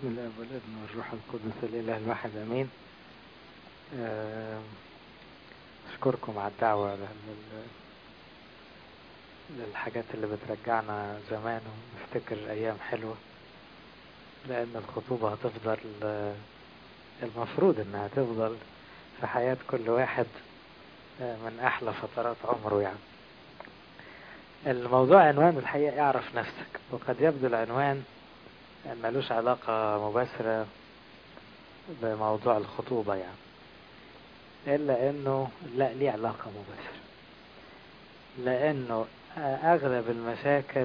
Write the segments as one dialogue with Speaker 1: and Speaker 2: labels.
Speaker 1: بسم الله والابن والروح القدس الإله الواحد أمين أشكركم على الدعوة لل- للحاجات اللي بترجعنا زمان ونفتكر أيام حلوة لأن الخطوبة هتفضل المفروض إنها تفضل في حياة كل واحد من أحلى فترات عمره يعني الموضوع عنوان الحقيقة اعرف نفسك وقد يبدو العنوان ملوش علاقة مباشرة بموضوع الخطوبة يعني إلا إنه لا ليه علاقة مباشرة لأنه أغلب المشاكل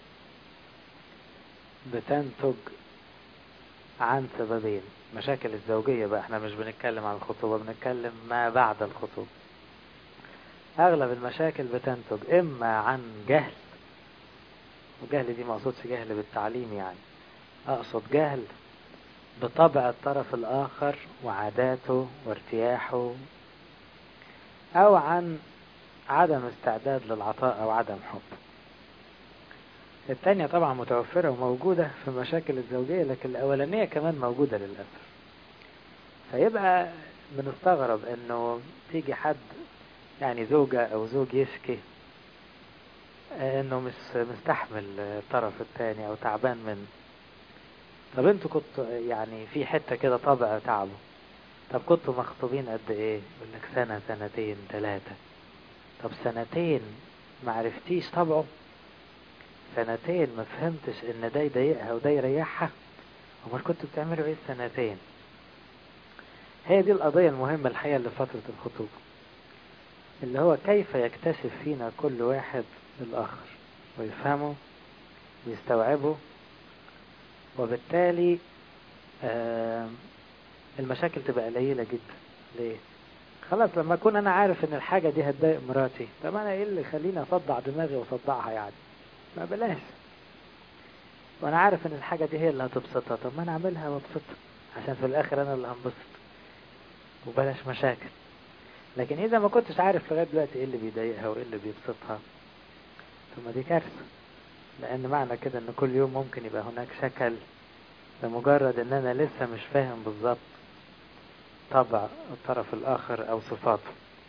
Speaker 1: بتنتج عن سببين مشاكل الزوجية بقى احنا مش بنتكلم عن الخطوبة بنتكلم ما بعد الخطوبة أغلب المشاكل بتنتج إما عن جهل وجهل دي ما أقصدش جهل بالتعليم يعني أقصد جهل بطبع الطرف الآخر وعاداته وارتياحه أو عن عدم استعداد للعطاء أو عدم حب التانية طبعا متوفرة وموجودة في المشاكل الزوجية لكن الأولانية كمان موجودة للأسف فيبقى بنستغرب انه تيجي حد يعني زوجة او زوج يشكي انه مش مستحمل الطرف الثاني او تعبان منه طب انتوا كنتوا يعني في حتة كده طبع تعبه طب كنتوا مخطوبين قد ايه يقول لك سنة سنتين ثلاثة طب سنتين معرفتيش طبعه سنتين ما فهمتش ان ده يضايقها وده يريحها امال كنتوا بتعملوا ايه السنتين هي دي القضية المهمة الحقيقة لفترة الخطوبة اللي هو كيف يكتشف فينا كل واحد الآخر ويفهمه ويستوعبه وبالتالي آه المشاكل تبقى قليلة جدا ليه؟ خلاص لما أكون أنا عارف إن الحاجة دي هتضايق مراتي طب أنا إيه اللي يخليني أصدع دماغي وأصدعها يعني؟ ما بلاش وأنا عارف إن الحاجة دي هي اللي هتبسطها طب ما أنا أعملها وأبسطها عشان في الآخر أنا اللي هنبسط وبلاش مشاكل لكن إذا ما كنتش عارف لغاية دلوقتي إيه اللي بيضايقها وإيه اللي بيبسطها ثم دي كارثة لأن معنى كده إن كل يوم ممكن يبقى هناك شكل لمجرد إن أنا لسه مش فاهم بالظبط طبع الطرف الآخر أو صفاته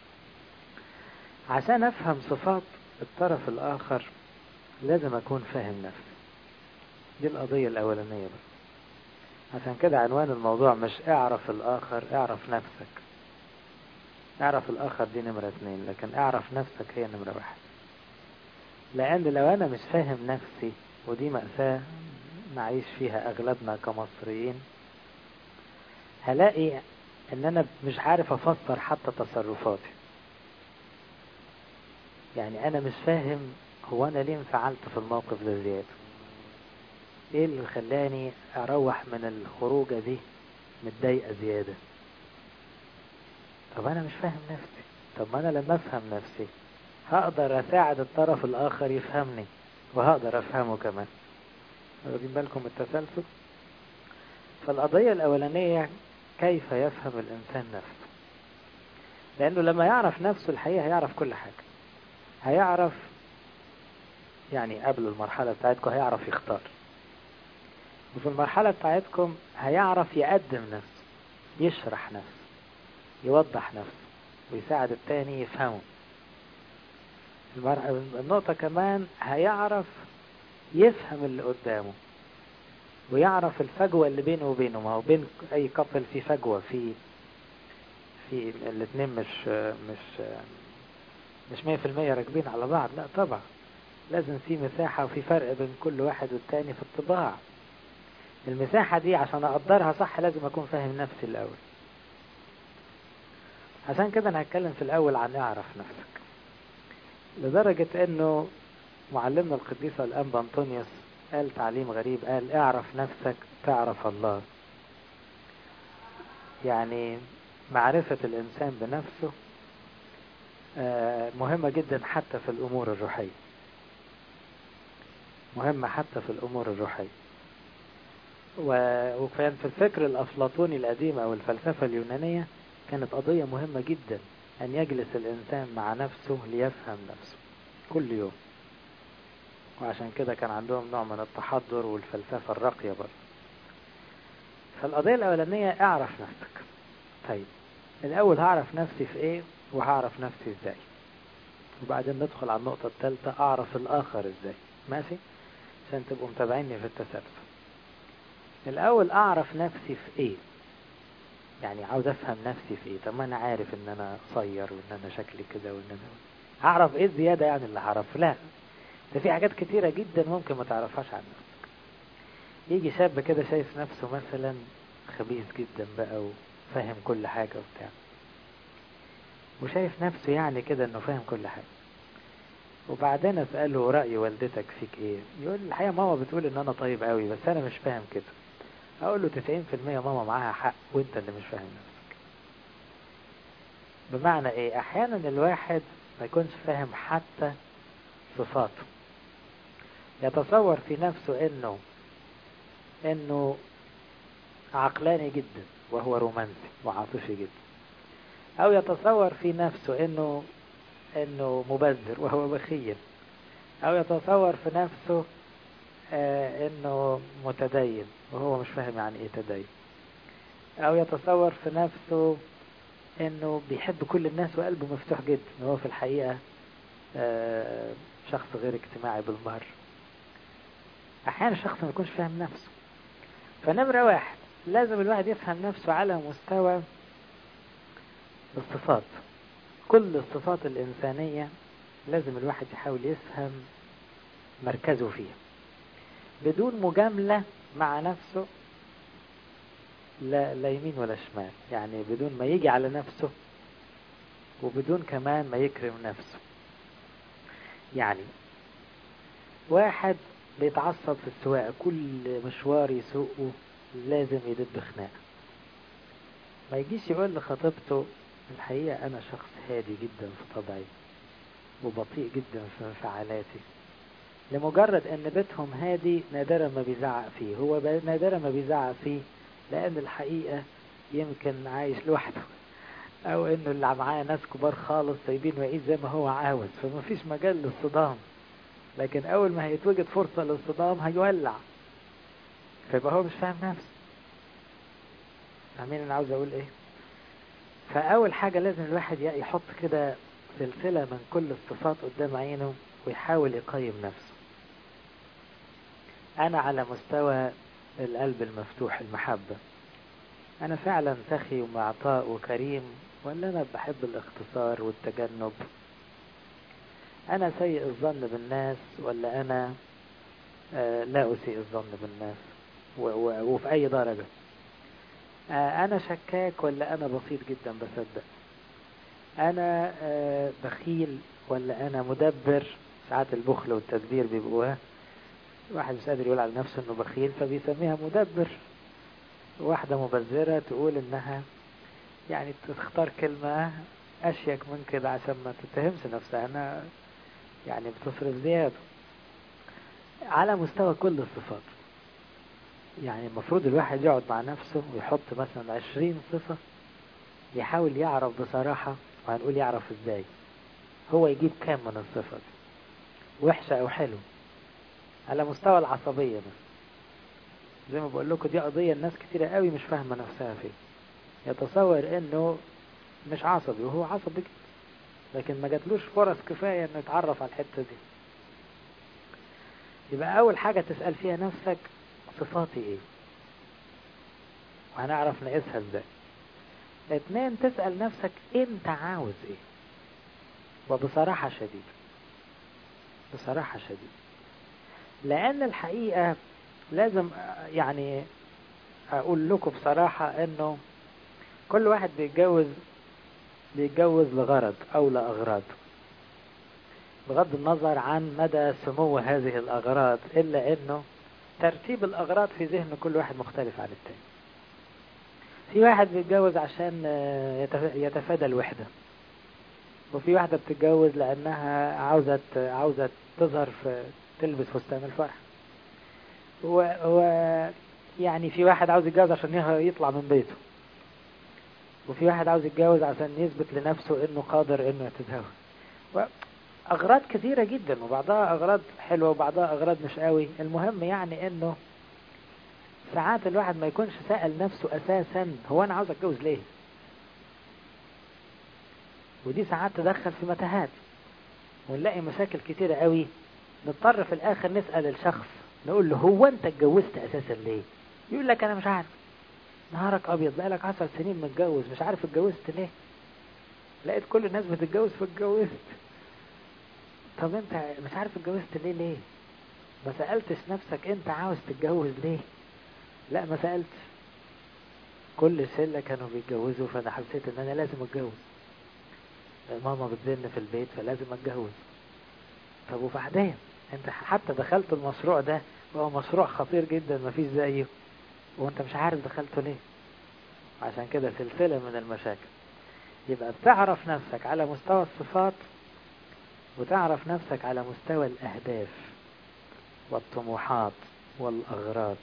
Speaker 1: عشان أفهم صفات الطرف الآخر لازم أكون فاهم نفسي دي القضية الأولانية بقى عشان كده عنوان الموضوع مش اعرف الآخر اعرف نفسك اعرف الآخر دي نمرة اتنين لكن اعرف نفسك هي نمرة واحد لأن لو أنا مش فاهم نفسي ودي مأساة نعيش فيها أغلبنا كمصريين هلاقي إن أنا مش عارف أفسر حتى تصرفاتي يعني أنا مش فاهم هو أنا ليه انفعلت في الموقف ده زيادة ايه اللي خلاني اروح من الخروجة دي متضايقة زيادة طب انا مش فاهم نفسي طب ما انا لما افهم نفسي هقدر اساعد الطرف الاخر يفهمني وهقدر افهمه كمان واخدين بالكم التسلسل فالقضية الاولانية كيف يفهم الانسان نفسه لانه لما يعرف نفسه الحقيقة هيعرف كل حاجة هيعرف يعني قبل المرحلة بتاعتكم هيعرف يختار وفي المرحلة بتاعتكم هيعرف يقدم نفسه يشرح نفسه يوضح نفسه ويساعد التاني يفهمه النقطة كمان هيعرف يفهم اللي قدامه ويعرف الفجوة اللي بينه وبينه ما هو بين أي كابل في فجوة في في الاتنين مش مش مش مية في المية راكبين على بعض لا طبعا لازم في مساحة وفي فرق بين كل واحد والتاني في الطباع المساحة دي عشان أقدرها صح لازم أكون فاهم نفسي الأول عشان كده أنا هتكلم في الأول عن اعرف نفسك لدرجة أنه معلمنا القديسة الأنبا أنطونيوس قال تعليم غريب قال اعرف نفسك تعرف الله يعني معرفة الإنسان بنفسه مهمة جدا حتى في الأمور الروحية مهمة حتى في الأمور الروحية وكان في الفكر الأفلاطوني القديم أو الفلسفة اليونانية كانت قضية مهمة جدا أن يجلس الإنسان مع نفسه ليفهم نفسه كل يوم وعشان كده كان عندهم نوع من التحضر والفلسفة الراقية برضه فالقضية الأولانية اعرف نفسك طيب الأول هعرف نفسي في إيه وهعرف نفسي إزاي وبعدين ندخل على النقطة الثالثة أعرف الآخر إزاي ماشي عشان تبقوا متابعيني في التسلسل الأول أعرف نفسي في إيه يعني عاوز أفهم نفسي في إيه طب ما أنا عارف إن أنا قصير وإن أنا شكلي كده وإن أنا هعرف إيه الزيادة يعني اللي هعرف لا ده في حاجات كتيرة جدا ممكن ما تعرفهاش عن نفسك يجي شاب كده شايف نفسه مثلا خبيث جدا بقى وفاهم كل حاجة وبتاع وشايف نفسه يعني كده انه فاهم كل حاجة وبعدين اسأله رأي والدتك فيك ايه يقول الحقيقة ماما بتقول ان انا طيب قوي بس انا مش فاهم كده اقول له 90% ماما معاها حق وانت اللي مش فاهم نفسك بمعنى ايه احيانا الواحد ما يكونش فاهم حتى صفاته يتصور في نفسه انه انه عقلاني جدا وهو رومانسي وعاطفي جدا او يتصور في نفسه انه انه مبذر وهو بخيل او يتصور في نفسه آه انه متدين وهو مش فاهم يعني ايه تدين او يتصور في نفسه انه بيحب كل الناس وقلبه مفتوح جدا وهو في الحقيقة آه شخص غير اجتماعي بالمر احيانا الشخص ما يكونش فاهم نفسه فنمرة واحد لازم الواحد يفهم نفسه على مستوى الصفات كل الصفات الإنسانية لازم الواحد يحاول يفهم مركزه فيها بدون مجاملة مع نفسه لا, لا يمين ولا شمال يعني بدون ما يجي على نفسه وبدون كمان ما يكرم نفسه يعني واحد بيتعصب في السواقة كل مشوار يسوقه لازم يدب خناقة ما يجيش يقول لخطيبته الحقيقة أنا شخص هادي جدا في طبعي وبطيء جدا في انفعالاتي لمجرد أن بيتهم هادي نادرا ما بيزعق فيه هو نادرا ما بيزعق فيه لأن الحقيقة يمكن عايش لوحده أو إنه اللي معاه ناس كبار خالص سايبين ويعيش زي ما هو عاوز فما فيش مجال للصدام لكن أول ما هيتوجد فرصة للصدام هيولع فيبقى هو مش فاهم نفسه فاهمين أنا عاوز أقول إيه؟ فأول حاجة لازم الواحد يحط كده سلسلة من كل الصفات قدام عينه ويحاول يقيم نفسه أنا على مستوى القلب المفتوح المحبة أنا فعلا سخي ومعطاء وكريم ولا أنا بحب الاختصار والتجنب أنا سيء الظن بالناس ولا أنا آه لا أسيء الظن بالناس وفي أي درجة آه أنا شكاك ولا أنا بسيط جدا بصدق أنا آه بخيل ولا أنا مدبر ساعات البخل والتدبير بيبقوا واحد مش قادر يقول على نفسه انه بخيل فبيسميها مدبر واحدة مبذرة تقول انها يعني تختار كلمة اشيك من كده عشان ما تتهمش نفسها انا يعني بتصرف زيادة على مستوى كل الصفات يعني المفروض الواحد يقعد مع نفسه ويحط مثلا عشرين صفة يحاول يعرف بصراحة وهنقول يعرف ازاي هو يجيب كام من الصفة دي وحشة او حلو على مستوى العصبية بس زي ما بقول لكم دي قضية الناس كتيرة قوي مش فاهمة نفسها فيه يتصور انه مش عصبي وهو عصبي جدا لكن ما جاتلوش فرص كفاية انه يتعرف على الحتة دي يبقى اول حاجة تسأل فيها نفسك صفاتي ايه وهنعرف نقيسها ازاي اتنين تسأل نفسك انت عاوز ايه وبصراحة شديدة بصراحة شديدة لأن الحقيقة لازم يعني أقول لكم بصراحة إنه كل واحد بيتجوز بيتجوز لغرض أو لأغراض بغض النظر عن مدى سمو هذه الأغراض إلا إنه ترتيب الأغراض في ذهن كل واحد مختلف عن التاني في واحد بيتجوز عشان يتفادى الوحدة وفي واحدة بتتجوز لأنها عاوزة عاوزة تظهر في تلبس فستان الفرح و... و... يعني في واحد عاوز يتجوز عشان يطلع من بيته وفي واحد عاوز يتجوز عشان يثبت لنفسه انه قادر انه يتزوج و... اغراض كثيرة جدا وبعضها اغراض حلوة وبعضها اغراض مش قوي المهم يعني انه ساعات الواحد ما يكونش سأل نفسه أساسا هو أنا عاوز أتجوز ليه ودي ساعات تدخل في متاهات ونلاقي مشاكل كتيرة قوي نضطر في الآخر نسأل الشخص نقول له هو أنت اتجوزت أساسا ليه يقول لك أنا مش عارف نهارك أبيض بقالك عشر سنين متجوز مش عارف اتجوزت ليه لقيت كل الناس بتتجوز فاتجوزت طب انت مش عارف اتجوزت ليه ليه ما سألتش نفسك انت عاوز تتجوز ليه لا ما سألتش كل الشلة كانوا بيتجوزوا فانا حسيت ان انا لازم اتجوز ماما بتزن في البيت فلازم اتجوز طب وبعدين انت حتى دخلت المشروع ده وهو مشروع خطير جدا ما فيش زيه وانت مش عارف دخلته ليه عشان كده سلسلة من المشاكل يبقى بتعرف نفسك على مستوى الصفات وتعرف نفسك على مستوى الأهداف والطموحات والأغراض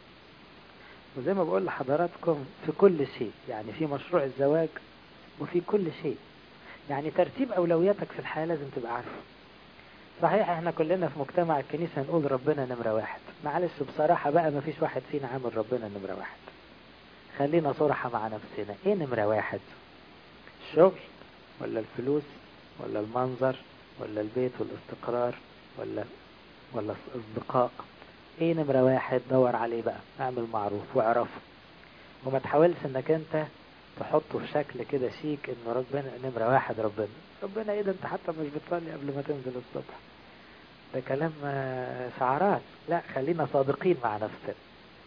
Speaker 1: وزي ما بقول لحضراتكم في كل شيء يعني في مشروع الزواج وفي كل شيء يعني ترتيب أولوياتك في الحياة لازم تبقى عارفه صحيح احنا كلنا في مجتمع الكنيسة نقول ربنا نمرة واحد معلش بصراحة بقى ما فيش واحد فينا عامل ربنا نمرة واحد خلينا صراحة مع نفسنا ايه نمرة واحد الشغل ولا الفلوس ولا المنظر ولا البيت والاستقرار ولا ولا الأصدقاء ايه نمرة واحد دور عليه بقى اعمل معروف واعرفه وما تحاولش انك انت تحطه في شكل كده شيك انه ربنا نمرة واحد ربنا ربنا ايه ده انت حتى مش بتصلي قبل ما تنزل الصبح ده كلام شعارات لا خلينا صادقين مع نفسنا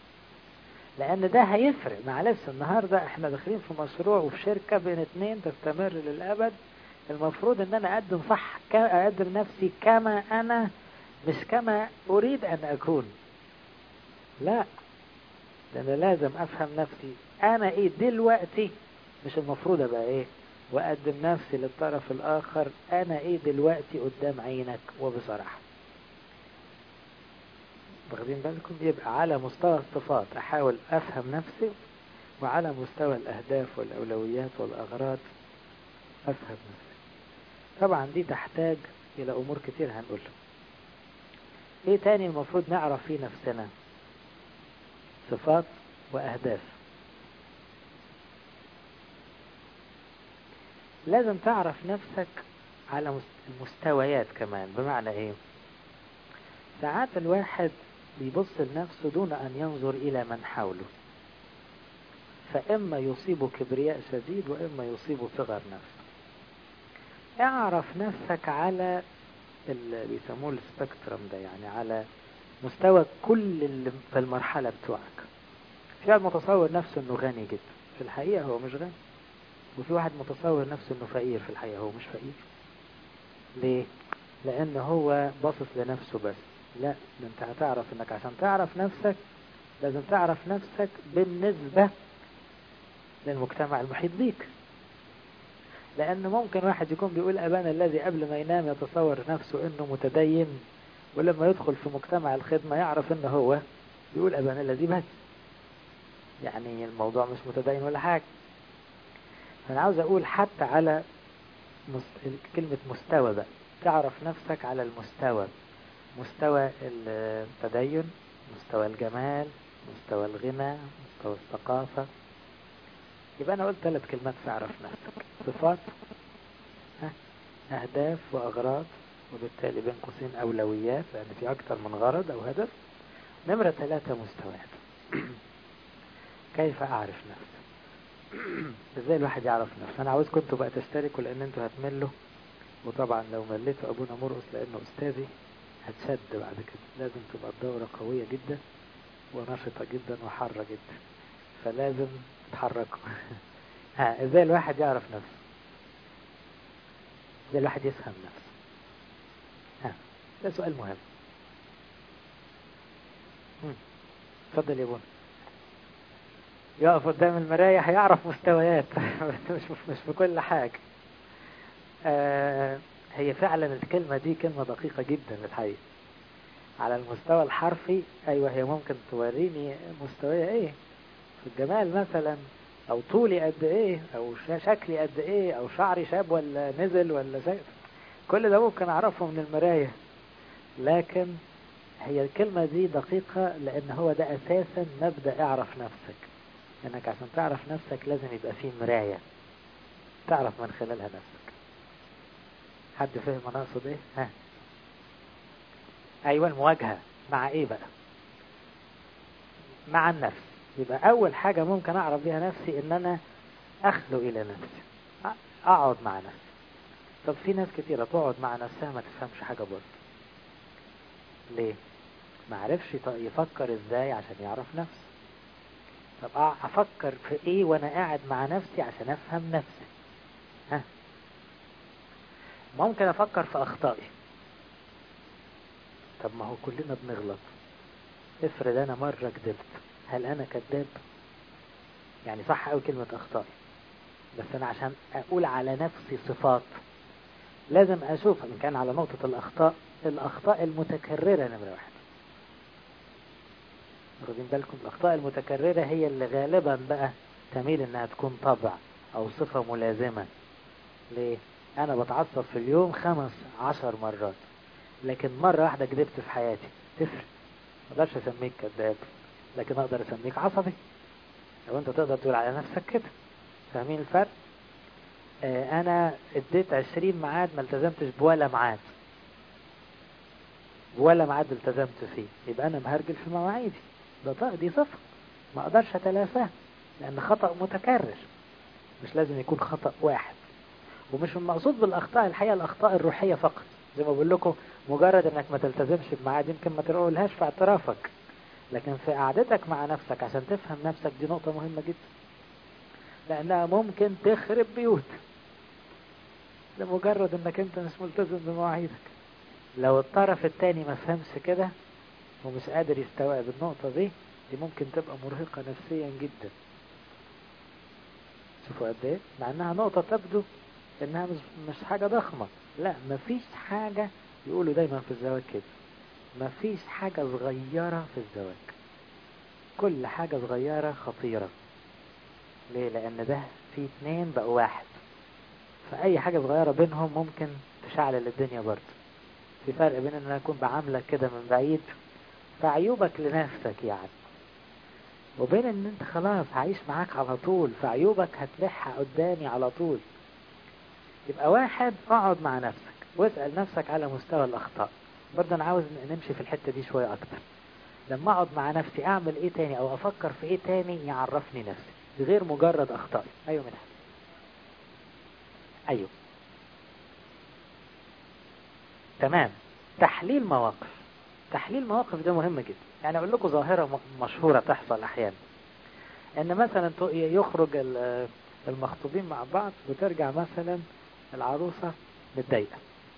Speaker 1: لان ده هيفرق معلش النهاردة احنا داخلين في مشروع وفي شركة بين اتنين تستمر للابد المفروض ان انا اقدم صح اقدم نفسي كما انا مش كما اريد ان اكون لا ده انا لازم افهم نفسي انا ايه دلوقتي مش المفروض ابقى ايه واقدم نفسي للطرف الاخر انا ايه دلوقتي قدام عينك وبصراحة واخدين بالكم يبقى على مستوى الصفات احاول افهم نفسي وعلى مستوى الاهداف والاولويات والاغراض افهم نفسي طبعا دي تحتاج الى امور كتير هنقولها ايه تاني المفروض نعرف فيه نفسنا صفات واهداف لازم تعرف نفسك على المستويات كمان بمعنى ايه ساعات الواحد بيبص لنفسه دون ان ينظر الى من حوله فاما يصيبه كبرياء شديد واما يصيبه صغر نفس اعرف نفسك على اللي بيسموه السبكترم ده يعني على مستوى كل اللي في المرحلة بتوعك في واحد متصور نفسه انه غني جدا في الحقيقة هو مش غني وفي واحد متصور نفسه انه فقير في الحقيقة هو مش فقير ليه لان هو باصص لنفسه بس لا ده انت هتعرف انك عشان تعرف نفسك لازم تعرف نفسك بالنسبة للمجتمع المحيط بيك لأن ممكن واحد يكون بيقول أبانا الذي قبل ما ينام يتصور نفسه أنه متدين ولما يدخل في مجتمع الخدمة يعرف أنه هو بيقول أبانا الذي بس يعني الموضوع مش متدين ولا حاجة أنا عاوز أقول حتى على مست... كلمة مستوى بقى تعرف نفسك على المستوى مستوى التدين مستوى الجمال مستوى الغنى مستوى الثقافة يبقى أنا قلت ثلاث كلمات تعرف نفسك صفات أهداف وأغراض وبالتالي بين قوسين أولويات لأن في أكثر من غرض أو هدف نمرة ثلاثة مستويات كيف أعرف نفسي إزاي الواحد يعرف نفسه أنا عاوزكم انتوا بقى تشتركوا لأن انتوا هتملوا وطبعا لو مليتوا أبونا مرقص لأنه أستاذي هتشد بعد كده لازم تبقى الدورة قوية جدا ونشطة جدا وحارة جدا فلازم تتحركوا ها ازاي الواحد يعرف نفسه ازاي الواحد يفهم نفسه ها ده سؤال مهم اتفضل يا بونا يقف قدام المراية هيعرف مستويات بس مش مش في كل حاجة آه هي فعلا الكلمة دي كلمة دقيقة جدا الحقيقة على المستوى الحرفي ايوه هي ممكن توريني مستوية ايه في الجمال مثلا او طولي قد ايه او شكلي قد ايه او شعري شاب ولا نزل ولا شيء كل ده ممكن اعرفه من المراية لكن هي الكلمة دي دقيقة لأن هو ده أساسا مبدأ اعرف نفسك لأنك عشان تعرف نفسك لازم يبقى فيه مراية تعرف من خلالها نفسك حد فهم أنا أقصد إيه؟ ها أيوة المواجهة مع إيه بقى؟ مع النفس يبقى أول حاجة ممكن أعرف بيها نفسي إن أنا أخلو إلى نفسي أقعد مع نفسي طب في ناس كتيرة تقعد مع نفسها ما تفهمش حاجة برضه ليه؟ ما عرفش يفكر ازاي عشان يعرف نفسه طب افكر في ايه وانا قاعد مع نفسي عشان افهم نفسي ها ممكن افكر في اخطائي طب ما هو كلنا بنغلط افرض انا مرة كذبت هل انا كذاب يعني صح قوي كلمة اخطائي بس انا عشان اقول على نفسي صفات لازم اشوف ان كان على نقطة الاخطاء الاخطاء المتكررة نمرة واحد واخدين بالكم الاخطاء المتكررة هي اللي غالبا بقى تميل انها تكون طبع او صفة ملازمة ليه انا بتعصب في اليوم خمس عشر مرات لكن مرة واحدة كذبت في حياتي تفرق ما اقدرش اسميك كذاب لكن اقدر اسميك عصبي لو انت تقدر تقول على نفسك كده فاهمين الفرق آه انا اديت عشرين ميعاد ما التزمتش بولا ميعاد ولا ميعاد التزمت فيه يبقى انا مهرجل في مواعيدي ده دي صفة ما اقدرش اتلافاها لان خطأ متكرر مش لازم يكون خطأ واحد ومش المقصود بالاخطاء الحقيقة الاخطاء الروحية فقط زي ما بقول لكم مجرد انك ما تلتزمش بميعاد يمكن ما تقولهاش في اعترافك لكن في قعدتك مع نفسك عشان تفهم نفسك دي نقطة مهمة جدا لانها ممكن تخرب بيوت لمجرد انك انت مش ملتزم بمواعيدك لو الطرف التاني ما فهمش كده ومش قادر يستوعب النقطة دي دي ممكن تبقى مرهقة نفسيا جدا شوفوا قد ايه مع انها نقطة تبدو انها مش, مش حاجة ضخمة لا مفيش حاجة يقولوا دايما في الزواج كده مفيش حاجة صغيرة في الزواج كل حاجة صغيرة خطيرة ليه لان ده في اتنين بقوا واحد فاي حاجة صغيرة بينهم ممكن تشعلل الدنيا برضه في فرق بين ان انا اكون بعاملك كده من بعيد فعيوبك لنفسك يعني وبين ان انت خلاص هعيش معاك على طول فعيوبك هتلحق قدامي على طول يبقى واحد اقعد مع نفسك واسأل نفسك على مستوى الاخطاء برضه انا عاوز نمشي في الحتة دي شوية اكتر لما اقعد مع نفسي اعمل ايه تاني او افكر في ايه تاني يعرفني نفسي غير مجرد اخطائي ايوه منها ايوه تمام تحليل مواقف تحليل مواقف ده مهم جدا يعني اقول لكم ظاهرة مشهورة تحصل احيانا ان مثلا يخرج المخطوبين مع بعض وترجع مثلا العروسة متضايقة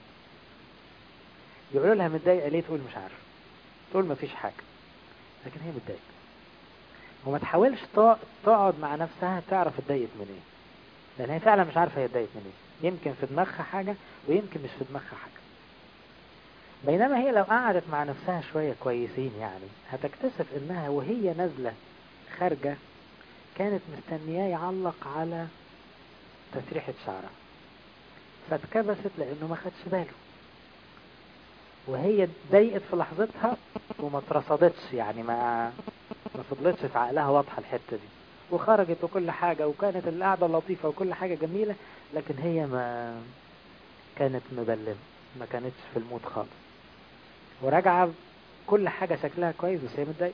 Speaker 1: يقولوا لها متضايقة ليه تقول مش عارف تقول مفيش حاجة لكن هي متضايقة وما تحاولش تقعد مع نفسها تعرف اتضايقت من ايه لان هي فعلا مش عارفة هي اتضايقت من ايه يمكن في دماغها حاجة ويمكن مش في دماغها حاجة بينما هي لو قعدت مع نفسها شوية كويسين يعني هتكتشف انها وهي نازلة خارجة كانت مستنياه يعلق على تسريحة شعرها فاتكبست لانه ما خدش باله وهي اتضايقت في لحظتها وما اترصدتش يعني ما ما فضلتش في عقلها واضحة الحتة دي وخرجت وكل حاجة وكانت القعدة لطيفة وكل حاجة جميلة لكن هي ما كانت مبلمة ما كانتش في المود خالص وراجعة كل حاجة شكلها كويس بس هي متضايقة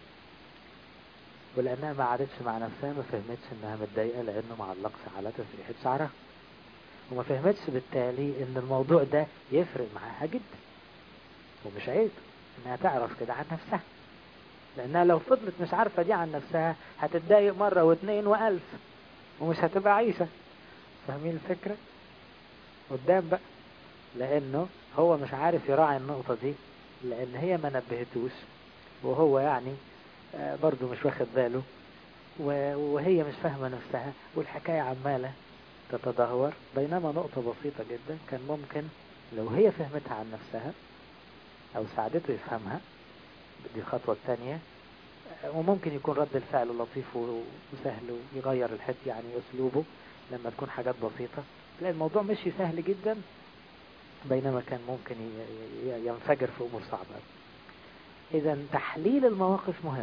Speaker 1: ولأنها ما قعدتش مع نفسها ما فهمتش إنها متضايقة لأنه ما علقش على تسريحة شعرها وما فهمتش بالتالي إن الموضوع ده يفرق معاها جدا ومش عيب إنها تعرف كده عن نفسها لأنها لو فضلت مش عارفة دي عن نفسها هتتضايق مرة واثنين وألف ومش هتبقى عايشة فاهمين الفكرة؟ قدام بقى لأنه هو مش عارف يراعي النقطة دي لأن هي ما نبهتوش وهو يعني برضه مش واخد باله وهي مش فاهمة نفسها والحكاية عمالة تتدهور بينما نقطة بسيطة جدا كان ممكن لو هي فهمتها عن نفسها أو ساعدته يفهمها دي الخطوة الثانية وممكن يكون رد الفعل لطيف وسهل ويغير الحد يعني أسلوبه لما تكون حاجات بسيطة تلاقي الموضوع مشي سهل جدا بينما كان ممكن ينفجر في أمور صعبة إذا تحليل المواقف مهم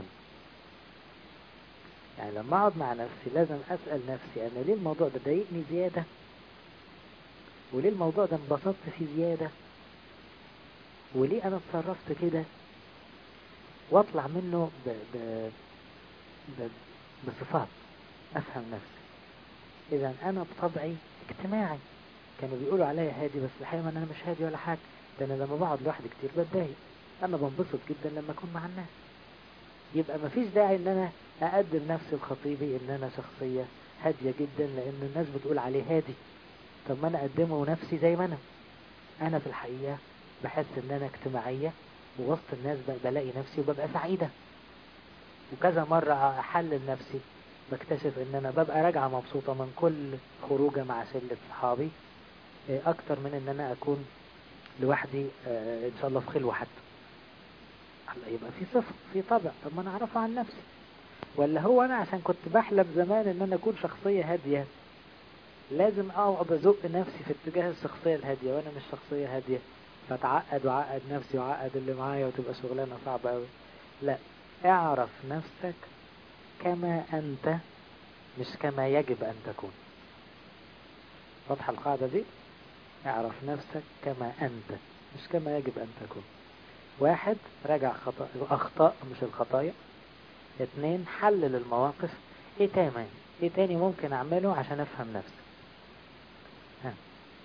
Speaker 1: يعني لما أقعد مع نفسي لازم أسأل نفسي أنا ليه الموضوع ده ضايقني زيادة وليه الموضوع ده انبسطت فيه زيادة وليه أنا اتصرفت كده واطلع منه ب... ب... ب... بصفات أفهم نفسي إذا أنا بطبعي اجتماعي كانوا بيقولوا عليا هادي بس الحقيقة أنا مش هادي ولا حاجة ده أنا لما بقعد لوحدي كتير بتضايق أنا بنبسط جدا لما أكون مع الناس يبقى مفيش داعي إن أنا أقدم نفسي لخطيبي إن أنا شخصية هادية جدا لأن الناس بتقول عليه هادي طب ما أنا أقدمه نفسي زي ما أنا أنا في الحقيقة بحس إن أنا اجتماعية ووسط الناس بلاقي نفسي وببقى سعيدة وكذا مرة أحلل نفسي بكتشف إن أنا ببقى راجعة مبسوطة من كل خروجة مع شلة صحابي أكتر من إن أنا أكون لوحدي إن شاء الله في خلوة حتى يبقى في صفة في طبع طب ما أنا أعرفه عن نفسي ولا هو أنا عشان كنت بحلم زمان إن أنا أكون شخصية هادية لازم أقعد أزق نفسي في اتجاه الشخصية الهادية وأنا مش شخصية هادية فتعقد وعقد نفسي وعقد اللي معايا وتبقى شغلانة صعبة أوي لا اعرف نفسك كما أنت مش كما يجب أن تكون واضحة القاعدة دي اعرف نفسك كما أنت مش كما يجب أن تكون واحد راجع خطأ أخطاء مش الخطايا اتنين حلل المواقف ايه تاني ايه تاني ممكن اعمله عشان افهم نفسي ها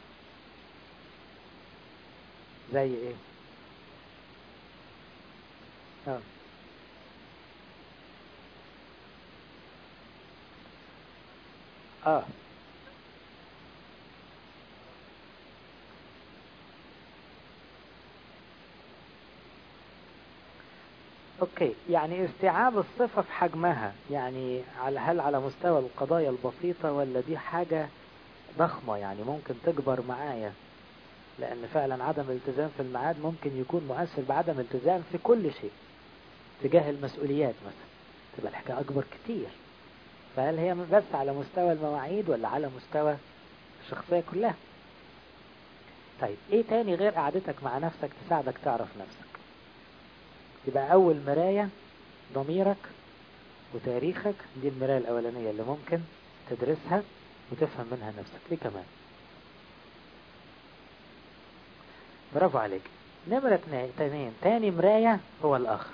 Speaker 1: زي ايه اه اه اوكي يعني استيعاب الصفة في حجمها يعني على هل على مستوى القضايا البسيطة ولا دي حاجة ضخمة يعني ممكن تكبر معايا لان فعلا عدم الالتزام في الميعاد ممكن يكون مؤثر بعدم التزام في كل شيء تجاه المسؤوليات مثلا تبقى الحكاية اكبر كتير فهل هي بس على مستوى المواعيد ولا على مستوى الشخصية كلها طيب ايه تاني غير قعدتك مع نفسك تساعدك تعرف نفسك يبقى أول مراية ضميرك وتاريخك دي المراية الأولانية اللي ممكن تدرسها وتفهم منها نفسك ليه كمان برافو عليك نمرة اثنين تاني مراية هو الآخر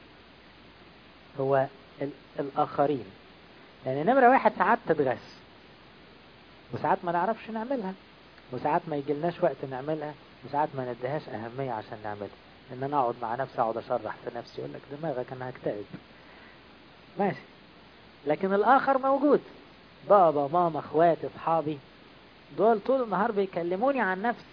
Speaker 1: هو الآخرين يعني نمرة واحد ساعات تتغش وساعات ما نعرفش نعملها وساعات ما يجيلناش وقت نعملها وساعات ما نديهاش أهمية عشان نعملها ان انا اقعد مع نفسي اقعد اشرح في نفسي يقول لك دماغك انا هكتئب ماشي لكن الاخر موجود بابا ماما اخواتي اصحابي دول طول النهار بيكلموني عن نفسي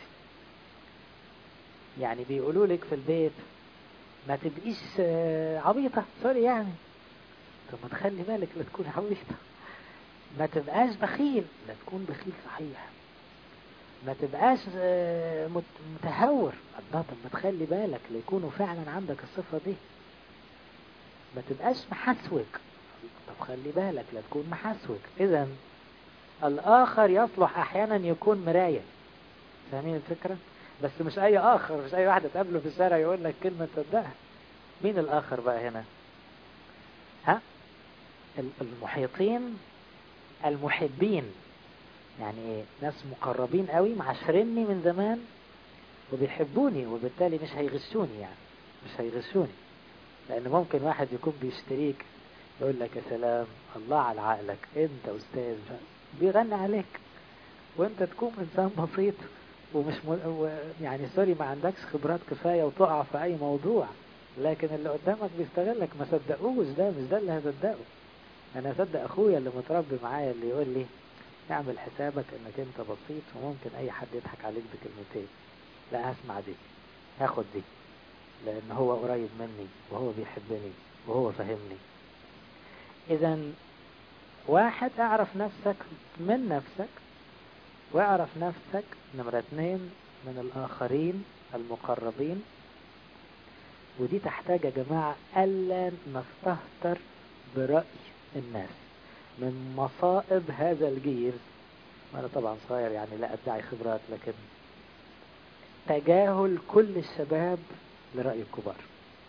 Speaker 1: يعني بيقولوا لك في البيت ما تبقيش عبيطة سوري يعني طب ما تخلي بالك لا تكون عبيطة ما تبقاش بخيل لا تكون بخيل صحيح ما تبقاش متهور الله طب ما تخلي بالك ليكونوا فعلا عندك الصفة دي ما تبقاش محسوك طب خلي بالك لا تكون محسوك اذا الاخر يصلح احيانا يكون مراية فاهمين الفكرة بس مش اي اخر مش اي واحد تقابله في الشارع يقول لك كلمة تصدقها مين الاخر بقى هنا ها المحيطين المحبين يعني ايه ناس مقربين قوي معاشريني من زمان وبيحبوني وبالتالي مش هيغشوني يعني مش هيغشوني لان ممكن واحد يكون بيشتريك يقول لك يا سلام الله على عقلك انت استاذ بيغني عليك وانت تكون انسان بسيط ومش م... و... يعني سوري ما عندكش خبرات كفاية وتقع في اي موضوع لكن اللي قدامك بيستغلك ما صدقوش ده مش ده اللي هصدقه انا اصدق اخويا اللي متربي معايا اللي يقول لي اعمل حسابك انك انت بسيط وممكن اي حد يضحك عليك بكلمتين لا هسمع دي هاخد دي لان هو قريب مني وهو بيحبني وهو فهمني اذا واحد اعرف نفسك من نفسك واعرف نفسك نمرة اتنين من الاخرين المقربين ودي تحتاج يا جماعة ألا نستهتر برأي الناس من مصائب هذا الجيل وأنا طبعا صغير يعني لا أدعي خبرات لكن تجاهل كل الشباب لرأي الكبار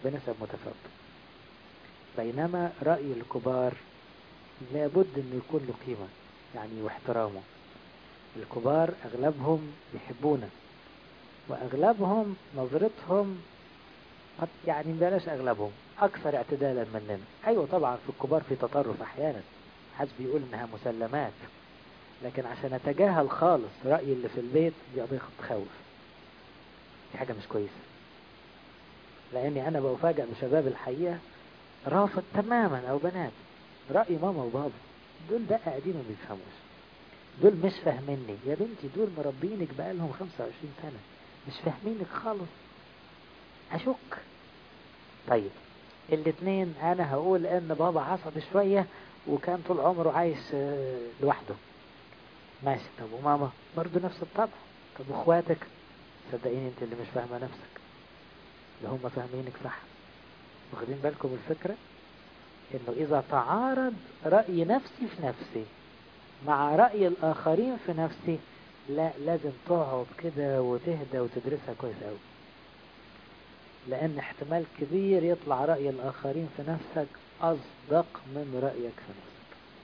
Speaker 1: بنسب متفاوتة بينما رأي الكبار لابد انه يكون له قيمة يعني واحترامه الكبار اغلبهم يحبونا واغلبهم نظرتهم يعني بلاش اغلبهم اكثر اعتدالا مننا ايوه طبعا في الكبار في تطرف احيانا حد بيقول انها مسلمات لكن عشان اتجاهل خالص رأيي اللي في البيت دي قضية تخوف دي حاجة مش كويسة لاني انا بفاجئ بشباب الحقيقة رافض تماما او بنات رأي ماما وبابا دول بقى قاعدين ما بيفهموش دول مش فاهميني يا بنتي دول مربينك بقالهم 25 سنة مش فاهمينك خالص اشك طيب الاتنين انا هقول ان بابا عصبي شوية وكان طول عمره عايش لوحده ماشي طب وماما برضو نفس الطبع طب واخواتك صدقيني انت اللي مش فاهمة نفسك اللي هم فاهمينك صح واخدين بالكم الفكرة انه اذا تعارض رأي نفسي في نفسي مع رأي الاخرين في نفسي لا لازم تقعد كده وتهدى وتدرسها كويس قوي لان احتمال كبير يطلع رأي الاخرين في نفسك اصدق من رأيك في نفسك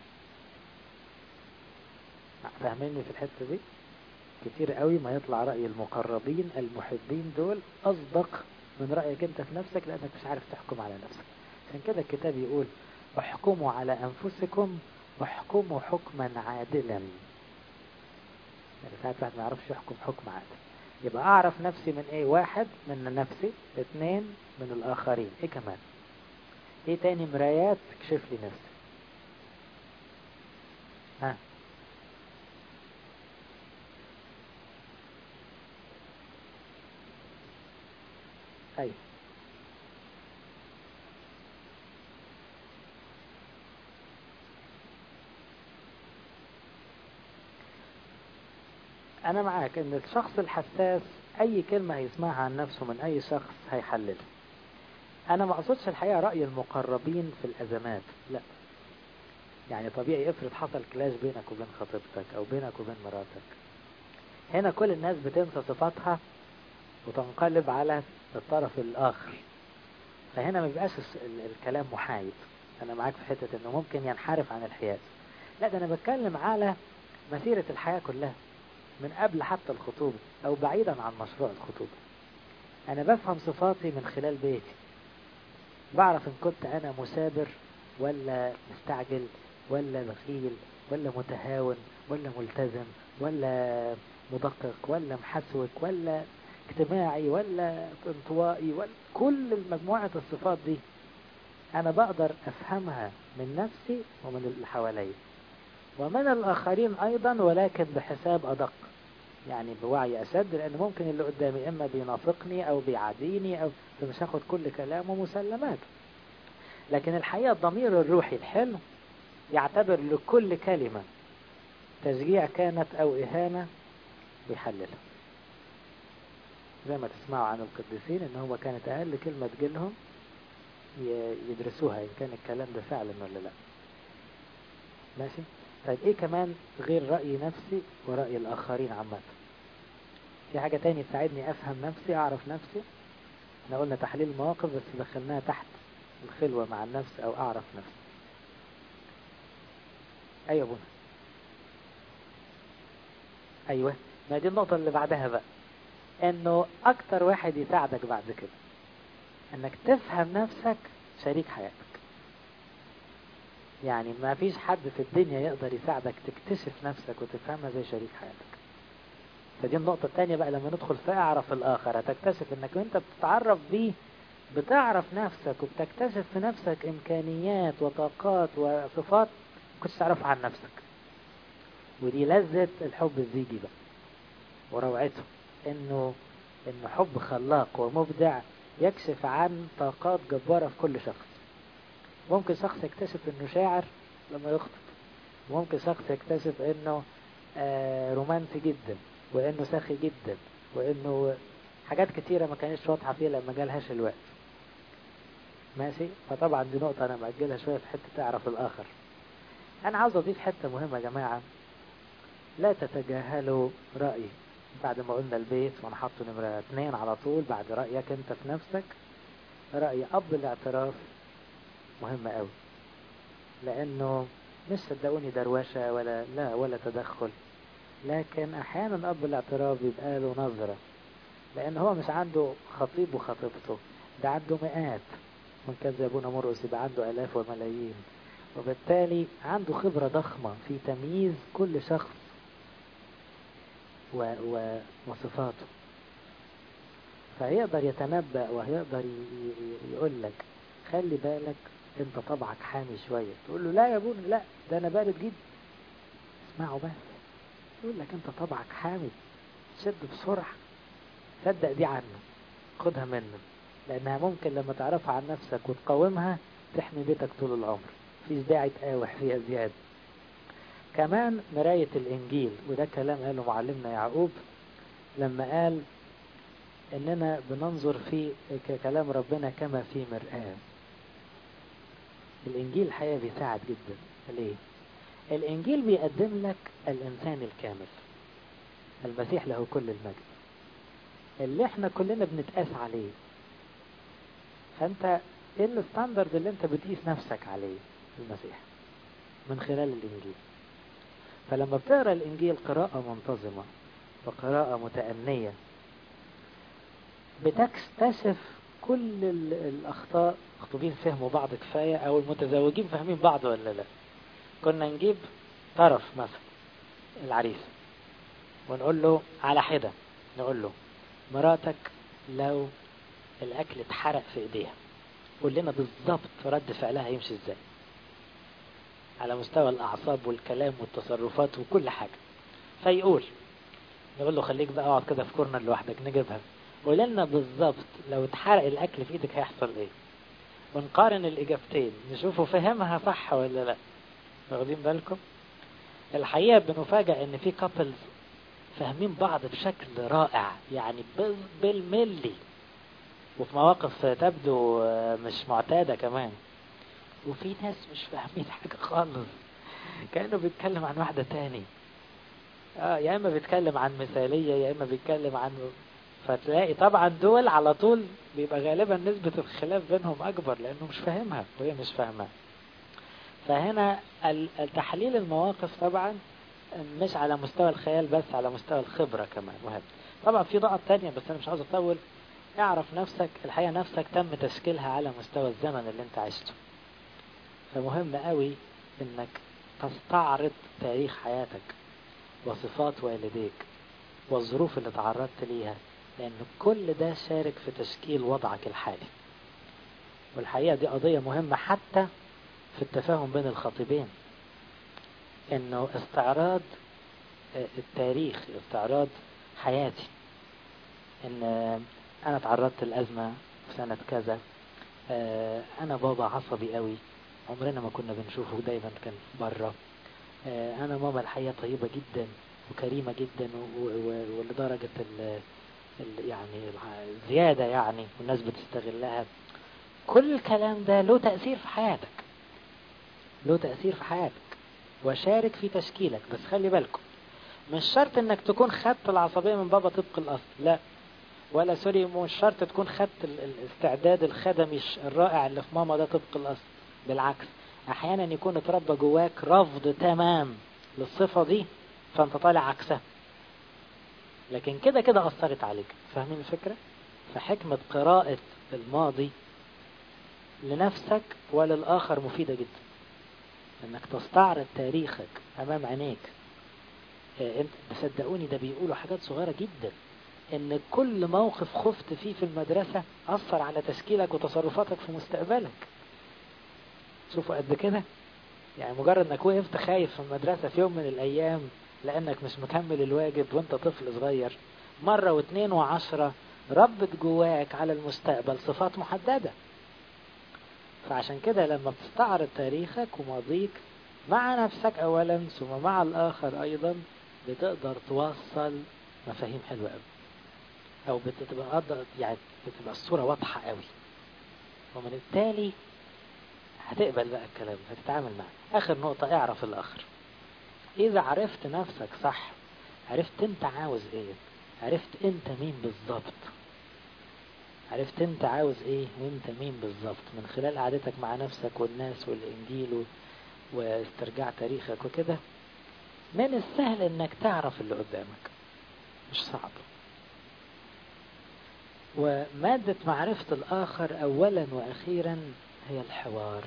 Speaker 1: فاهميني في الحتة دي كتير قوي ما يطلع رأي المقربين المحبين دول اصدق من رأيك انت في نفسك لانك مش عارف تحكم على نفسك عشان كده الكتاب يقول احكموا على انفسكم واحكموا حكما عادلا يعني ساعات واحد ما يعرفش يحكم حكم عادل يبقى اعرف نفسي من ايه واحد من نفسي اثنين من الاخرين ايه كمان ايه تاني مرايات تكشف لي نفسي ها ايوه انا معاك ان الشخص الحساس اي كلمة هيسمعها عن نفسه من اي شخص هيحللها انا ما اقصدش الحقيقة رأي المقربين في الازمات لا يعني طبيعي افرض حصل كلاش بينك وبين خطيبتك او بينك وبين مراتك هنا كل الناس بتنسى صفاتها وتنقلب على الطرف الاخر فهنا ما بيبقاش الكلام محايد انا معاك في حتة انه ممكن ينحرف عن الحياد لا ده انا بتكلم على مسيرة الحياة كلها من قبل حتى الخطوبة او بعيدا عن مشروع الخطوبة انا بفهم صفاتي من خلال بيتي بعرف ان كنت انا مثابر ولا مستعجل ولا بخيل ولا متهاون ولا ملتزم ولا مدقق ولا محسوك ولا اجتماعي ولا انطوائي ولا كل مجموعة الصفات دي انا بقدر افهمها من نفسي ومن اللي حواليا ومن الاخرين ايضا ولكن بحساب ادق يعني بوعي اشد لان ممكن اللي قدامي اما بينافقني او بيعاديني او فمش هاخد كل كلامه مسلمات لكن الحقيقة الضمير الروحي الحلو يعتبر لكل كلمة تشجيع كانت او اهانة بيحللها زي ما تسمعوا عن القديسين ان هو كانت اقل كلمة تجيلهم يدرسوها ان كان الكلام ده فعلا ولا لا ماشي طيب ايه كمان غير رأي نفسي ورأي الاخرين عامة في حاجة تاني تساعدني افهم نفسي اعرف نفسي احنا قلنا تحليل المواقف بس دخلناها تحت الخلوة مع النفس او اعرف نفسي ايوه بنا ايوه ما دي النقطة اللي بعدها بقى انه اكتر واحد يساعدك بعد كده انك تفهم نفسك شريك حياتك يعني ما فيش حد في الدنيا يقدر يساعدك تكتشف نفسك وتفهمها زي شريك حياتك فدي النقطة الثانية بقى لما ندخل في اعرف الاخر هتكتشف انك وانت بتتعرف بيه بتعرف نفسك وبتكتشف في نفسك امكانيات وطاقات وصفات كنتش تعرفها عن نفسك ودي لذة الحب الزيجي بقى وروعته انه انه حب خلاق ومبدع يكشف عن طاقات جبارة في كل شخص ممكن شخص يكتشف انه شاعر لما يخطب ممكن شخص يكتشف انه آه رومانسي جدا وانه ساخي جدا وانه حاجات كتيرة ما كانتش واضحة فيه لما جالهاش الوقت ماشي فطبعا دي نقطة انا مأجلها شوية في حتة تعرف الاخر انا عاوز اضيف حتة مهمة يا جماعة لا تتجاهلوا رأيي بعد ما قلنا البيت وانا حاطه نمرة اتنين على طول بعد رأيك انت في نفسك رأي أب الاعتراف مهم قوي لأنه مش صدقوني دروشة ولا لا ولا تدخل لكن أحيانا أب الاعتراف بيبقى له نظرة لأن هو مش عنده خطيب وخطيبته ده عنده مئات من كان زي أبونا مرقس يبقى عنده آلاف وملايين وبالتالي عنده خبرة ضخمة في تمييز كل شخص و... و... وصفاته فيقدر يتنبأ ويقدر يقول لك خلي بالك انت طبعك حامي شوية تقول له لا يا ابونا لا ده انا بارد جدا اسمعه بس يقول لك انت طبعك حامي شد بسرعة صدق دي عنه خدها منه لانها ممكن لما تعرفها عن نفسك وتقاومها تحمي بيتك طول العمر مفيش داعي تقاوح فيها زيادة كمان مراية الانجيل وده كلام قاله معلمنا يعقوب لما قال اننا بننظر في كلام ربنا كما في مرآة الانجيل الحقيقة بيساعد جدا ليه الانجيل بيقدم لك الانسان الكامل المسيح له كل المجد اللي احنا كلنا بنتقاس عليه فانت ايه الستاندرد اللي انت بتقيس نفسك عليه المسيح من خلال الانجيل فلما بتقرا الانجيل قراءة منتظمة وقراءة متأنية بتكتشف كل الأخطاء مخطوبين فهموا بعض كفاية أو المتزوجين فاهمين بعض ولا لا كنا نجيب طرف مثلا العريس ونقول له على حدة نقول له مراتك لو الأكل اتحرق في إيديها قول لنا بالظبط رد فعلها يمشي إزاي على مستوى الأعصاب والكلام والتصرفات وكل حاجة فيقول نقول له خليك بقى اقعد كده في كورنر لوحدك نجيبها قول لنا بالظبط لو اتحرق الاكل في ايدك هيحصل ايه ونقارن الاجابتين نشوفه فهمها صح ولا لا واخدين بالكم الحقيقه بنفاجئ ان في كابلز فاهمين بعض بشكل رائع يعني بالملي وفي مواقف تبدو مش معتادة كمان وفي ناس مش فاهمين حاجة خالص كأنه بيتكلم عن واحدة تاني اه يا اما بيتكلم عن مثالية يا اما بيتكلم عن فتلاقي طبعا دول على طول بيبقى غالبا نسبة الخلاف بينهم اكبر لانه مش فاهمها وهي مش فاهمها فهنا التحليل المواقف طبعا مش على مستوى الخيال بس على مستوى الخبرة كمان مهم طبعا في نقط تانية بس انا مش عاوز اطول اعرف نفسك الحقيقة نفسك تم تشكيلها على مستوى الزمن اللي انت عشته فمهم قوي انك تستعرض تاريخ حياتك وصفات والديك والظروف اللي تعرضت ليها لأن كل ده شارك في تشكيل وضعك الحالي والحقيقة دي قضية مهمة حتى في التفاهم بين الخطيبين انه استعراض التاريخ استعراض حياتي ان انا تعرضت لأزمة في سنة كذا انا بابا عصبي قوي عمرنا ما كنا بنشوفه دايما كان بره انا ماما الحقيقة طيبة جدا وكريمة جدا ولدرجة ال يعني الزيادة يعني والناس بتستغلها كل الكلام ده له تأثير في حياتك له تأثير في حياتك وشارك في تشكيلك بس خلي بالكم مش شرط انك تكون خدت العصبية من بابا طبق الاصل لا ولا سوري مش شرط تكون خدت الاستعداد الخدمي الرائع اللي في ماما ده طبق الاصل بالعكس احيانا يكون اتربى جواك رفض تمام للصفة دي فانت طالع عكسها لكن كده كده اثرت عليك فاهمين الفكرة فحكمة قراءة الماضي لنفسك وللآخر مفيدة جدا انك تستعرض تاريخك امام عينيك انت صدقوني ده بيقولوا حاجات صغيرة جدا ان كل موقف خفت فيه في المدرسة اثر على تشكيلك وتصرفاتك في مستقبلك شوفوا قد كده يعني مجرد انك وقفت خايف في المدرسة في يوم من الايام لانك مش مكمل الواجب وانت طفل صغير مرة واثنين وعشرة ربت جواك على المستقبل صفات محددة فعشان كده لما بتستعرض تاريخك وماضيك مع نفسك اولا ثم مع الاخر ايضا بتقدر توصل مفاهيم حلوة قوي او بتبقى يعني بتبقى الصورة واضحة قوي ومن التالي هتقبل بقى الكلام هتتعامل معاه اخر نقطة اعرف الاخر اذا عرفت نفسك صح عرفت انت عاوز ايه عرفت انت مين بالظبط عرفت انت عاوز ايه وانت مين بالظبط من خلال قعدتك مع نفسك والناس والانجيل و... واسترجاع تاريخك وكده من السهل انك تعرف اللي قدامك مش صعب ومادة معرفة الآخر أولا وأخيرا هي الحوار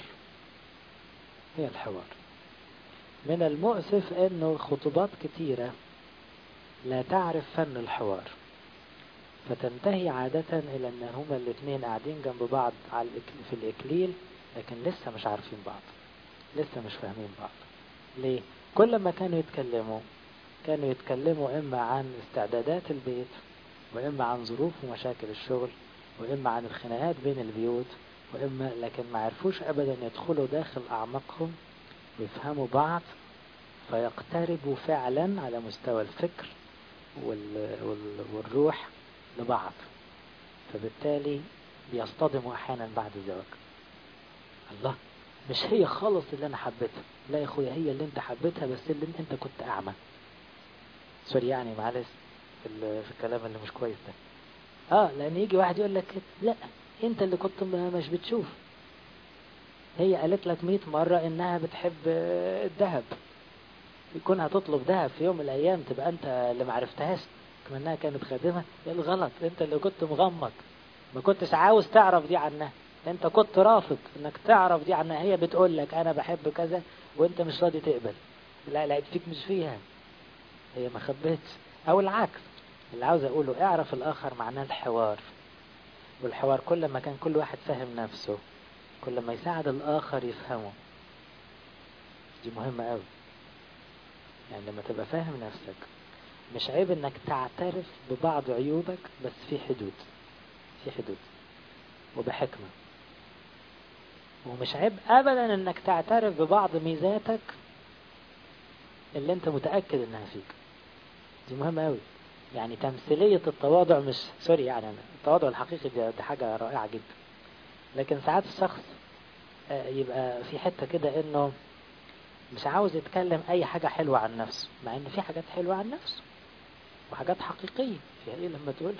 Speaker 1: هي الحوار من المؤسف أنه خطبات كتيرة لا تعرف فن الحوار فتنتهي عادة إلى أن هما الاثنين قاعدين جنب بعض على في الإكليل لكن لسه مش عارفين بعض لسه مش فاهمين بعض ليه؟ كل ما كانوا يتكلموا كانوا يتكلموا إما عن استعدادات البيت وإما عن ظروف ومشاكل الشغل وإما عن الخناقات بين البيوت وإما لكن ما عرفوش أبدا يدخلوا داخل أعماقهم ويفهموا بعض فيقتربوا فعلا على مستوى الفكر وال... وال... والروح لبعض فبالتالي بيصطدموا أحيانا بعد الزواج الله مش هي خالص اللي أنا حبيتها لا يا أخويا هي اللي أنت حبيتها بس اللي أنت كنت أعمى سوري يعني معلش في, في الكلام اللي مش كويس ده اه لان يجي واحد يقول لك لا انت اللي كنت مش بتشوف هي قالت لك 100 مرة انها بتحب الذهب يكون هتطلب ذهب في يوم من الايام تبقى انت اللي معرفتهاش كما انها كانت خادمة ايه الغلط انت اللي كنت مغمض ما كنتش عاوز تعرف دي عنها انت كنت رافض انك تعرف دي عنها هي بتقول لك انا بحب كذا وانت مش راضي تقبل لا لقيت فيك مش فيها هي ما خبتش او العكس اللي عاوز اقوله اعرف الاخر معناه الحوار والحوار كل ما كان كل واحد فاهم نفسه كل ما يساعد الاخر يفهمه دي مهمة قوي يعني لما تبقى فاهم نفسك مش عيب انك تعترف ببعض عيوبك بس في حدود في حدود وبحكمة ومش عيب ابدا انك تعترف ببعض ميزاتك اللي انت متأكد انها فيك دي مهمة قوي يعني تمثيلية التواضع مش سوري يعني أنا التواضع الحقيقي دي, دي حاجة رائعة جدا لكن ساعات الشخص يبقى في حتة كده انه مش عاوز يتكلم اي حاجة حلوة عن نفسه مع ان في حاجات حلوة عن نفسه وحاجات حقيقية فيها ايه لما تقولها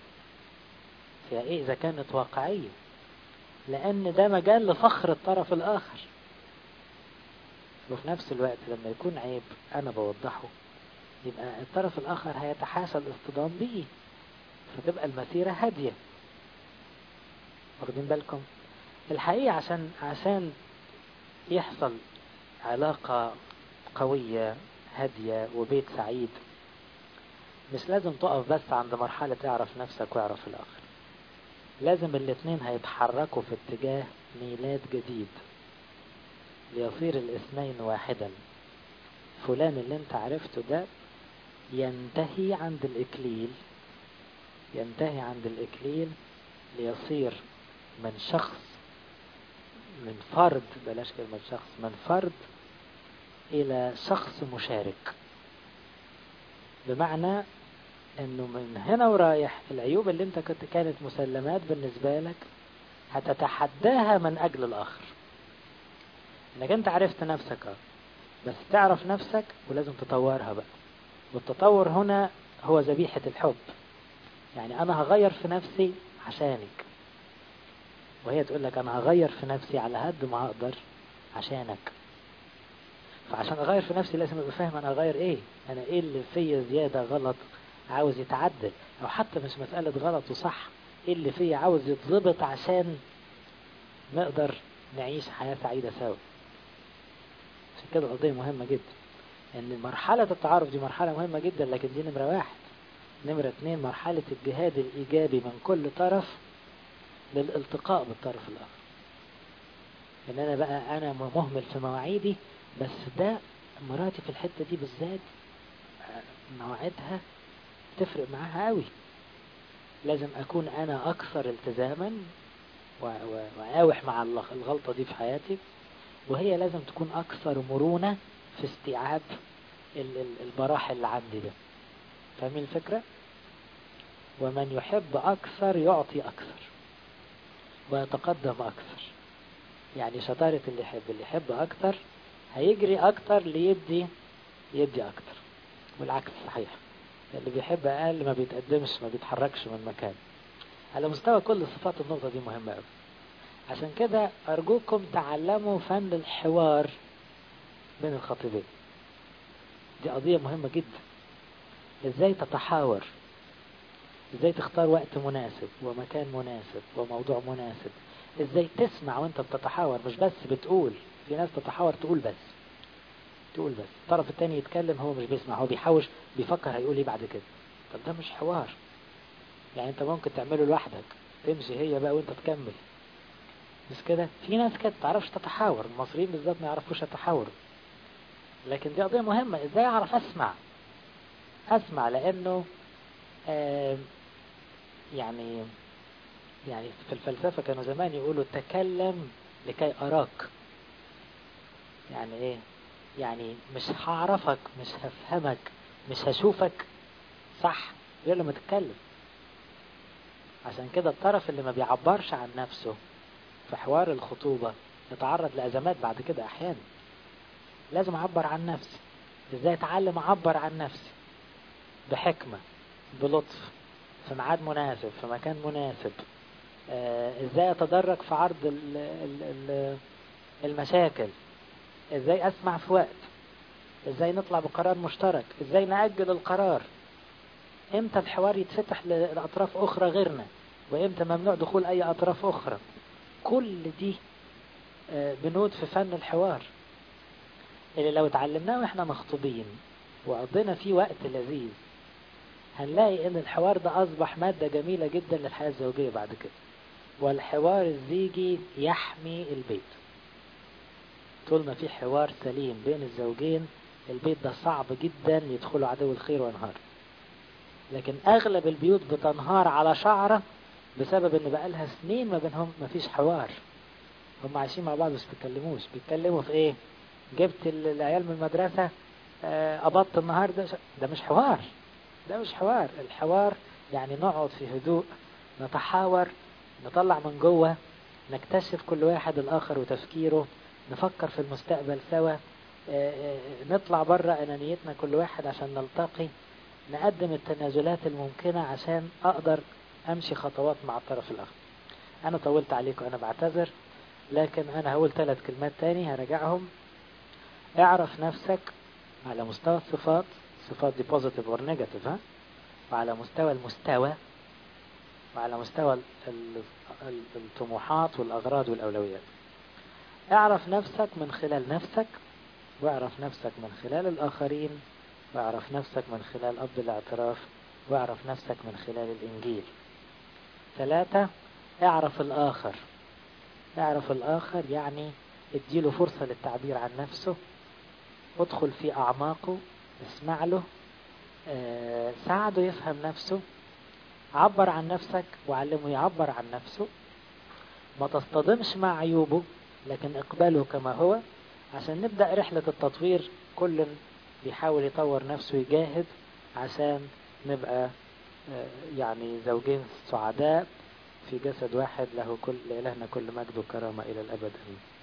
Speaker 1: فيها ايه اذا كانت واقعية لان ده مجال لفخر الطرف الاخر وفي نفس الوقت لما يكون عيب انا بوضحه يبقى الطرف الآخر هيتحاشى الاصطدام بيه فتبقى المسيرة هادية واخدين بالكم الحقيقة عشان عشان يحصل علاقة قوية هادية وبيت سعيد مش لازم تقف بس عند مرحلة تعرف نفسك واعرف الآخر لازم الاتنين هيتحركوا في اتجاه ميلاد جديد ليصير الاثنين واحدا فلان اللي انت عرفته ده ينتهي عند الإكليل ينتهي عند الإكليل ليصير من شخص من فرد بلاش كلمة شخص من فرد إلى شخص مشارك بمعنى انه من هنا ورايح العيوب اللي انت كنت كانت مسلمات بالنسبة لك هتتحداها من اجل الاخر انك انت عرفت نفسك بس تعرف نفسك ولازم تطورها بقى والتطور هنا هو ذبيحة الحب يعني انا هغير في نفسي عشانك وهي تقول لك انا هغير في نفسي على قد ما اقدر عشانك فعشان اغير في نفسي لازم ابقى فاهم انا هغير ايه انا ايه اللي فيا زيادة غلط عاوز يتعدل او حتى مش مسألة غلط وصح ايه اللي فيا عاوز يتظبط عشان نقدر نعيش حياة سعيدة سوا عشان كده قضية مهمة جدا ان مرحلة التعارف دي مرحلة مهمة جدا لكن دي نمرة واحد نمرة اتنين مرحلة الجهاد الايجابي من كل طرف للالتقاء بالطرف الاخر ان انا بقى انا مهمل في مواعيدي بس ده مراتي في الحتة دي بالذات مواعيدها تفرق معاها قوي لازم اكون انا اكثر التزاما واقاوح مع الغلطة دي في حياتي وهي لازم تكون اكثر مرونة في استيعاب البراح اللي عندي ده فاهمين الفكرة ومن يحب اكثر يعطي اكثر ويتقدم اكثر يعني شطارة اللي يحب اللي يحب اكثر هيجري اكتر ليدي يدي اكتر والعكس صحيح اللي بيحب اقل ما بيتقدمش ما بيتحركش من مكان على مستوى كل صفات النقطة دي مهمة قوي عشان كده أرجوكم تعلموا فن الحوار بين الخطيبين دي قضية مهمة جدا ازاي تتحاور ازاي تختار وقت مناسب ومكان مناسب وموضوع مناسب ازاي تسمع وانت بتتحاور مش بس بتقول في ناس تتحاور تقول بس تقول بس الطرف التاني يتكلم هو مش بيسمع هو بيحوش بيفكر هيقول ايه بعد كده طب ده مش حوار يعني انت ممكن تعمله لوحدك تمشي هي بقى وانت تكمل مش كده في ناس كده تعرفش تتحاور المصريين بالذات ما يعرفوش يتحاوروا لكن دي قضية مهمة ازاي اعرف اسمع اسمع لانه آه يعني يعني في الفلسفة كانوا زمان يقولوا تكلم لكي أراك يعني إيه يعني مش هعرفك مش هفهمك مش هشوفك صح غير لما تتكلم عشان كده الطرف اللي ما بيعبرش عن نفسه في حوار الخطوبة يتعرض لأزمات بعد كده أحيانا لازم أعبر عن نفسي إزاي أتعلم أعبر عن نفسي بحكمة بلطف في ميعاد مناسب في مكان مناسب آه ازاي اتدرج في عرض ال ال ال المشاكل ازاي اسمع في وقت ازاي نطلع بقرار مشترك ازاي نأجل القرار امتى الحوار يتفتح لأطراف أخرى غيرنا وامتى ممنوع دخول أي أطراف أخرى كل دي آه بنود في فن الحوار اللي لو اتعلمناه واحنا مخطوبين وقضينا فيه وقت لذيذ هنلاقي ان الحوار ده اصبح مادة جميلة جدا للحياة الزوجية بعد كده والحوار الزيجي يحمي البيت طول ما في حوار سليم بين الزوجين البيت ده صعب جدا يدخله عدو الخير وينهار لكن اغلب البيوت بتنهار على شعرة بسبب ان بقالها سنين ما بينهم ما فيش حوار هم عايشين مع بعض بس بيتكلموش بيتكلموا في ايه جبت العيال من المدرسة قبضت النهاردة ده مش حوار ده مش حوار الحوار يعني نقعد في هدوء نتحاور نطلع من جوه نكتشف كل واحد الآخر وتفكيره نفكر في المستقبل سوا نطلع بره أنانيتنا كل واحد عشان نلتقي نقدم التنازلات الممكنة عشان أقدر أمشي خطوات مع الطرف الآخر أنا طولت عليكم أنا بعتذر لكن أنا هقول ثلاث كلمات تاني هرجعهم اعرف نفسك على مستوى الصفات الصفات دي بوزيتيف اور نيجاتيف ها وعلى مستوى المستوى وعلى مستوى الطموحات والأغراض والأولويات اعرف نفسك من خلال نفسك واعرف نفسك من خلال الآخرين واعرف نفسك من خلال أب الاعتراف واعرف نفسك من خلال الإنجيل ثلاثة اعرف الآخر اعرف الآخر يعني اديله فرصة للتعبير عن نفسه ادخل في أعماقه اسمع له آه، ساعده يفهم نفسه عبر عن نفسك وعلمه يعبر عن نفسه ما تصطدمش مع عيوبه لكن اقبله كما هو عشان نبدأ رحلة التطوير كل بيحاول يطور نفسه يجاهد عشان نبقى آه، يعني زوجين سعداء في جسد واحد له كل لإلهنا كل مجد وكرامة إلى الأبد أمين